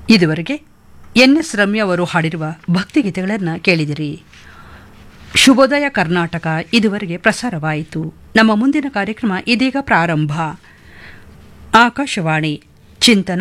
ಇದುವರೆಗೆ N S ರಮ್ಯ ಅವರು ಹಾಡಿರುವ ಭಕ್ತಿಗೀತೆಗಳನ್ನು ಕೇಳಿದಿರಿ ಶುಭೋದಯ ಕರ್ನಾಟಕ ಇದುವರೆಗೆ ಪ್ರಸಾರವಾಯಿತು ನಮ್ಮ ಮುಂದಿನ ಕಾರ್ಯಕ್ರಮ ಇದೀಗ ಪ್ರಾರಂಭ ಆಕಾಶವಾಣಿ ಚಿಂತನ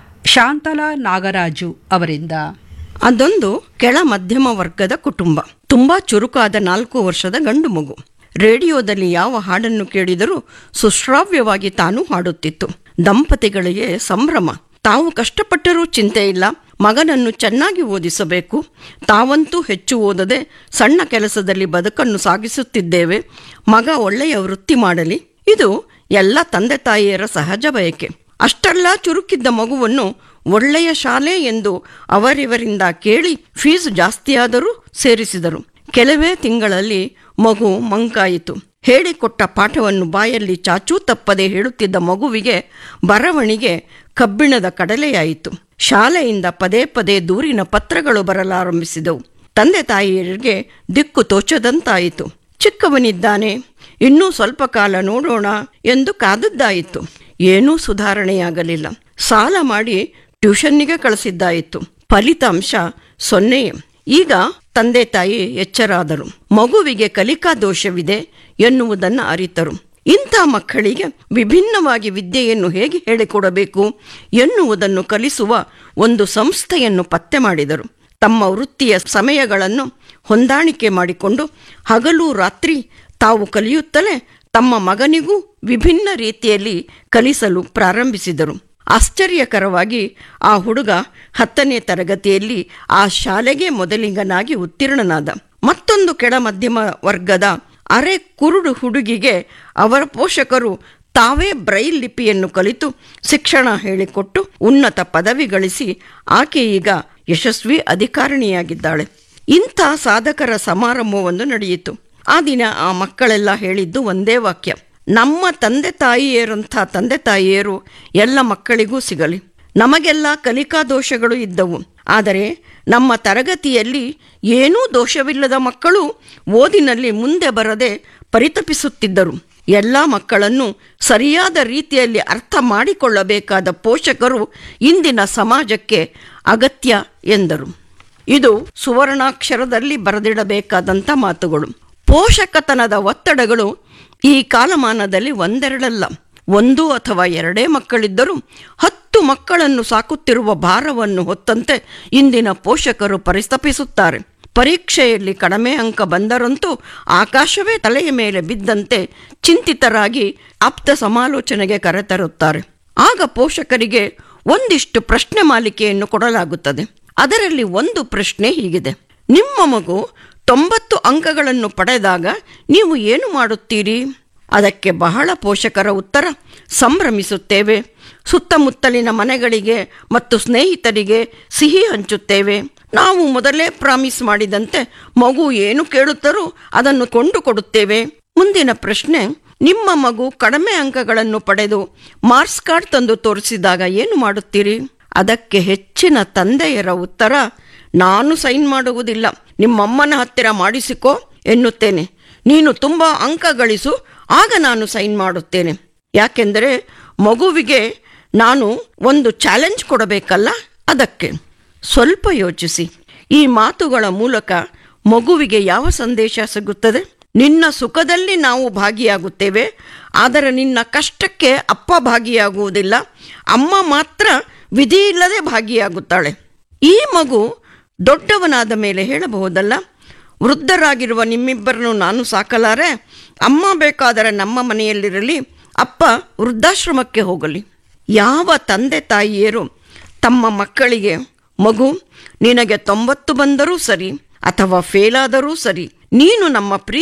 ಶಾಂತಲಾ ನಾಗರಾಜು ಅವರಿಂದ ಅದೊಂದು ಕೆಳ ಮಧ್ಯಮ ವರ್ಗದ ಕುಟುಂಬ ತುಂಬಾ ಚುರುಕಾದ ನಾಲ್ಕು ವರ್ಷದ ಗಂಡು ಮಗು ರೇಡಿಯೋದಲ್ಲಿ ಯಾವ ಹಾಡನ್ನು ಕೇಳಿದರೂ ಸುಶ್ರಾವ್ಯವಾಗಿ ತಾನು ಹಾಡುತ್ತಿತ್ತು ದಂಪತಿಗಳಿಗೆ ಸಂಭ್ರಮ ತಾವು ಕಷ್ಟಪಟ್ಟರೂ ಚಿಂತೆ ಇಲ್ಲ ಮಗನನ್ನು ಚೆನ್ನಾಗಿ ಓದಿಸಬೇಕು ತಾವಂತೂ ಹೆಚ್ಚು ಓದದೆ ಸಣ್ಣ ಕೆಲಸದಲ್ಲಿ ಬದುಕನ್ನು ಸಾಗಿಸುತ್ತಿದ್ದೇವೆ ಮಗ ಒಳ್ಳೆಯ ವೃತ್ತಿ ಮಾಡಲಿ ಇದು ಎಲ್ಲ ತಂದೆ ತಾಯಿಯರ ಸಹಜ ಬಯಕೆ ಅಷ್ಟೆಲ್ಲ ಚುರುಕಿದ್ದ ಮಗುವನ್ನು ಒಳ್ಳೆಯ ಶಾಲೆ ಎಂದು ಅವರಿವರಿಂದ ಕೇಳಿ ಫೀಸು ಜಾಸ್ತಿಯಾದರೂ ಸೇರಿಸಿದರು ಕೆಲವೇ ತಿಂಗಳಲ್ಲಿ ಮಗು ಮಂಕಾಯಿತು ಹೇಳಿಕೊಟ್ಟ ಪಾಠವನ್ನು ಬಾಯಲ್ಲಿ ಚಾಚೂ ತಪ್ಪದೆ ಹೇಳುತ್ತಿದ್ದ ಮಗುವಿಗೆ ಬರವಣಿಗೆ ಕಬ್ಬಿಣದ ಕಡಲೆಯಾಯಿತು ಶಾಲೆಯಿಂದ ಪದೇ ಪದೇ ದೂರಿನ ಪತ್ರಗಳು ಬರಲಾರಂಭಿಸಿದವು ತಂದೆ ತಾಯಿಯರಿಗೆ ದಿಕ್ಕು ತೋಚದಂತಾಯಿತು ಚಿಕ್ಕವನಿದ್ದಾನೆ ಇನ್ನೂ ಸ್ವಲ್ಪ ಕಾಲ ನೋಡೋಣ ಎಂದು ಕಾದದ್ದಾಯಿತು ಏನೂ ಸುಧಾರಣೆಯಾಗಲಿಲ್ಲ ಸಾಲ ಮಾಡಿ ಟ್ಯೂಷನ್ನಿಗೆ ಕಳಿಸಿದ್ದಾಯಿತು ಫಲಿತಾಂಶ ಸೊನ್ನೆಯೇ ಈಗ ತಂದೆ ತಾಯಿ ಎಚ್ಚರಾದರು ಮಗುವಿಗೆ ಕಲಿಕಾ ದೋಷವಿದೆ ಎನ್ನುವುದನ್ನು ಅರಿತರು ಇಂಥ ಮಕ್ಕಳಿಗೆ ವಿಭಿನ್ನವಾಗಿ ವಿದ್ಯೆಯನ್ನು ಹೇಗೆ ಹೇಳಿಕೊಡಬೇಕು ಎನ್ನುವುದನ್ನು ಕಲಿಸುವ ಒಂದು ಸಂಸ್ಥೆಯನ್ನು ಪತ್ತೆ ಮಾಡಿದರು ತಮ್ಮ ವೃತ್ತಿಯ ಸಮಯಗಳನ್ನು ಹೊಂದಾಣಿಕೆ ಮಾಡಿಕೊಂಡು ಹಗಲು ರಾತ್ರಿ ತಾವು ಕಲಿಯುತ್ತಲೇ ತಮ್ಮ ಮಗನಿಗೂ ವಿಭಿನ್ನ ರೀತಿಯಲ್ಲಿ ಕಲಿಸಲು ಪ್ರಾರಂಭಿಸಿದರು ಆಶ್ಚರ್ಯಕರವಾಗಿ ಆ ಹುಡುಗ ಹತ್ತನೇ ತರಗತಿಯಲ್ಲಿ ಆ ಶಾಲೆಗೆ ಮೊದಲಿಗನಾಗಿ ಉತ್ತೀರ್ಣನಾದ ಮತ್ತೊಂದು ಕೆಳ ಮಧ್ಯಮ ವರ್ಗದ ಅರೆ ಕುರುಡು ಹುಡುಗಿಗೆ ಅವರ ಪೋಷಕರು ತಾವೇ ಬ್ರೈಲ್ ಲಿಪಿಯನ್ನು ಕಲಿತು ಶಿಕ್ಷಣ ಹೇಳಿಕೊಟ್ಟು ಉನ್ನತ ಪದವಿ ಗಳಿಸಿ ಆಕೆ ಈಗ ಯಶಸ್ವಿ ಅಧಿಕಾರಿಣಿಯಾಗಿದ್ದಾಳೆ ಇಂಥ ಸಾಧಕರ ಸಮಾರಂಭವೊಂದು ನಡೆಯಿತು ಆ ದಿನ ಆ ಮಕ್ಕಳೆಲ್ಲ ಹೇಳಿದ್ದು ಒಂದೇ ವಾಕ್ಯ ನಮ್ಮ ತಂದೆ ತಾಯಿಯರಂಥ ತಂದೆ ತಾಯಿಯರು ಎಲ್ಲ ಮಕ್ಕಳಿಗೂ ಸಿಗಲಿ ನಮಗೆಲ್ಲ ಕಲಿಕಾ ದೋಷಗಳು ಇದ್ದವು ಆದರೆ ನಮ್ಮ ತರಗತಿಯಲ್ಲಿ ಏನೂ ದೋಷವಿಲ್ಲದ ಮಕ್ಕಳು ಓದಿನಲ್ಲಿ ಮುಂದೆ ಬರದೆ ಪರಿತಪಿಸುತ್ತಿದ್ದರು ಎಲ್ಲ ಮಕ್ಕಳನ್ನು ಸರಿಯಾದ ರೀತಿಯಲ್ಲಿ ಅರ್ಥ ಮಾಡಿಕೊಳ್ಳಬೇಕಾದ ಪೋಷಕರು ಇಂದಿನ ಸಮಾಜಕ್ಕೆ ಅಗತ್ಯ ಎಂದರು ಇದು ಸುವರ್ಣಾಕ್ಷರದಲ್ಲಿ ಬರೆದಿಡಬೇಕಾದಂಥ ಮಾತುಗಳು ಪೋಷಕತನದ ಒತ್ತಡಗಳು ಈ ಕಾಲಮಾನದಲ್ಲಿ ಒಂದೆರಡಲ್ಲ ಒಂದು ಅಥವಾ ಎರಡೇ ಮಕ್ಕಳಿದ್ದರೂ ಹತ್ತು ಮಕ್ಕಳನ್ನು ಸಾಕುತ್ತಿರುವ ಭಾರವನ್ನು ಹೊತ್ತಂತೆ ಇಂದಿನ ಪೋಷಕರು ಪರಿತಪಿಸುತ್ತಾರೆ ಪರೀಕ್ಷೆಯಲ್ಲಿ ಕಡಿಮೆ ಅಂಕ ಬಂದರಂತೂ ಆಕಾಶವೇ ತಲೆಯ ಮೇಲೆ ಬಿದ್ದಂತೆ ಚಿಂತಿತರಾಗಿ ಆಪ್ತ ಸಮಾಲೋಚನೆಗೆ ಕರೆತರುತ್ತಾರೆ ಆಗ ಪೋಷಕರಿಗೆ ಒಂದಿಷ್ಟು ಪ್ರಶ್ನೆ ಮಾಲಿಕೆಯನ್ನು ಕೊಡಲಾಗುತ್ತದೆ ಅದರಲ್ಲಿ ಒಂದು ಪ್ರಶ್ನೆ ಹೀಗಿದೆ ನಿಮ್ಮ ಮಗು ತೊಂಬತ್ತು ಅಂಕಗಳನ್ನು ಪಡೆದಾಗ ನೀವು ಏನು ಮಾಡುತ್ತೀರಿ ಅದಕ್ಕೆ ಬಹಳ ಪೋಷಕರ ಉತ್ತರ ಸಂಭ್ರಮಿಸುತ್ತೇವೆ ಸುತ್ತಮುತ್ತಲಿನ ಮನೆಗಳಿಗೆ ಮತ್ತು ಸ್ನೇಹಿತರಿಗೆ ಸಿಹಿ ಹಂಚುತ್ತೇವೆ ನಾವು ಮೊದಲೇ ಪ್ರಾಮಿಸ್ ಮಾಡಿದಂತೆ ಮಗು ಏನು ಕೇಳುತ್ತಾರೋ ಅದನ್ನು ಕೊಂಡು ಕೊಡುತ್ತೇವೆ ಮುಂದಿನ ಪ್ರಶ್ನೆ ನಿಮ್ಮ ಮಗು ಕಡಿಮೆ ಅಂಕಗಳನ್ನು ಪಡೆದು ಮಾರ್ಕ್ಸ್ ಕಾರ್ಡ್ ತಂದು ತೋರಿಸಿದಾಗ ಏನು ಮಾಡುತ್ತೀರಿ ಅದಕ್ಕೆ ಹೆಚ್ಚಿನ ತಂದೆಯರ ಉತ್ತರ ನಾನು ಸೈನ್ ಮಾಡುವುದಿಲ್ಲ ನಿಮ್ಮಮ್ಮನ ಹತ್ತಿರ ಮಾಡಿಸಿಕೋ ಎನ್ನುತ್ತೇನೆ ನೀನು ತುಂಬ ಅಂಕ ಗಳಿಸು ಆಗ ನಾನು ಸೈನ್ ಮಾಡುತ್ತೇನೆ ಯಾಕೆಂದರೆ ಮಗುವಿಗೆ ನಾನು ಒಂದು ಚಾಲೆಂಜ್ ಕೊಡಬೇಕಲ್ಲ ಅದಕ್ಕೆ ಸ್ವಲ್ಪ ಯೋಚಿಸಿ ಈ ಮಾತುಗಳ ಮೂಲಕ ಮಗುವಿಗೆ ಯಾವ ಸಂದೇಶ ಸಿಗುತ್ತದೆ ನಿನ್ನ ಸುಖದಲ್ಲಿ ನಾವು ಭಾಗಿಯಾಗುತ್ತೇವೆ ಆದರೆ ನಿನ್ನ ಕಷ್ಟಕ್ಕೆ ಅಪ್ಪ ಭಾಗಿಯಾಗುವುದಿಲ್ಲ ಅಮ್ಮ ಮಾತ್ರ ವಿಧಿಯಿಲ್ಲದೆ ಭಾಗಿಯಾಗುತ್ತಾಳೆ ಈ ಮಗು ದೊಡ್ಡವನಾದ ಮೇಲೆ ಹೇಳಬಹುದಲ್ಲ ವೃದ್ಧರಾಗಿರುವ ನಿಮ್ಮಿಬ್ಬರನ್ನು ನಾನು ಸಾಕಲಾರೆ ಅಮ್ಮ ಬೇಕಾದರೆ ನಮ್ಮ ಮನೆಯಲ್ಲಿರಲಿ ಅಪ್ಪ ವೃದ್ಧಾಶ್ರಮಕ್ಕೆ ಹೋಗಲಿ ಯಾವ ತಂದೆ ತಾಯಿಯರು ತಮ್ಮ ಮಕ್ಕಳಿಗೆ ಮಗು ನಿನಗೆ ತೊಂಬತ್ತು ಬಂದರೂ ಸರಿ ಅಥವಾ ಫೇಲಾದರೂ ಸರಿ ನೀನು ನಮ್ಮ ಪ್ರೀತಿ